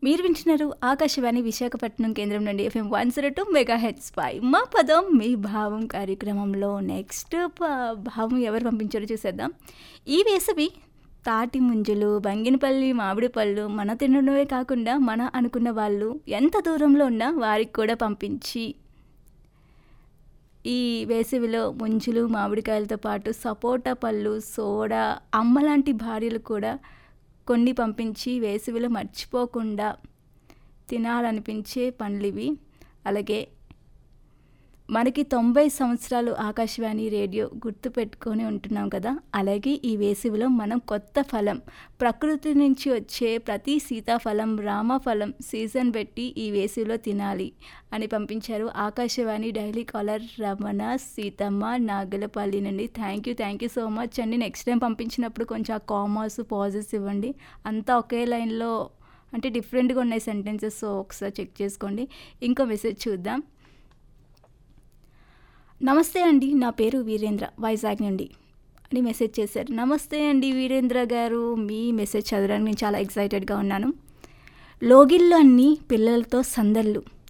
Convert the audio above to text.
మీరు వింటున్నారు ఆకాశవాణి విశాఖపట్నం కేంద్రం నుండి FM one zero two megahertz పై మా పదం మీ భావం కార్యక్రమంలో నెక్స్ట్ ప- భావం ఎవరు పంపించారో చూసేద్దాం ఈ వేసవి తాటి ముంజలు బంగినపల్లి మామిడి పళ్ళు మన తినడమే కాకుండా మన అనుకున్న వాళ్ళు ఎంత దూరంలో ఉన్నా వారికి కూడా పంపించి ఈ వేసవిలో ముంజులు మామిడికాయలతో పాటు సపోటా పళ్ళు సోడా అమ్మ లాంటి భార్యలు కూడా కొన్ని పంపించి వేసవిలో మర్చిపోకుండా తినాలనిపించే పండ్లు ఇవి అలాగే మనకి తొంభై సంవత్సరాలు ఆకాశవాణి రేడియో గుర్తు పెట్టుకొని ఉంటున్నాం కదా అలాగే ఈ వేసవిలో మనం కొత్త ఫలం ప్రకృతి నుంచి వచ్చే ప్రతి సీతాఫలం రామఫలం సీజన్ పెట్టి ఈ వేసవిలో తినాలి అని పంపించారు ఆకాశవాణి డైలీ కాలర్ రమణ సీతమ్మ నాగలపల్లి నుండి thank you thank you so much అండి నెక్స్ట్ టైం పంపించినప్పుడు కొంచెం ఆ కామర్స్ పాజెస్ ఇవ్వండి అంతా ఒకే లైన్లో అంటే డిఫరెంట్గా ఉన్నాయి సెంటెన్సెస్ సో ఒకసారి చెక్ చేసుకోండి ఇంకో మెసేజ్ చూద్దాం నమస్తే అండి నా పేరు వీరేంద్ర వైజాగ్ నుండి అని మెసేజ్ చేశారు నమస్తే అండి వీరేంద్ర గారు మీ మెసేజ్ చదవడానికి నేను చాలా ఎక్సైటెడ్గా ఉన్నాను లోగిళ్ళు అన్నీ పిల్లలతో సందళ్ళు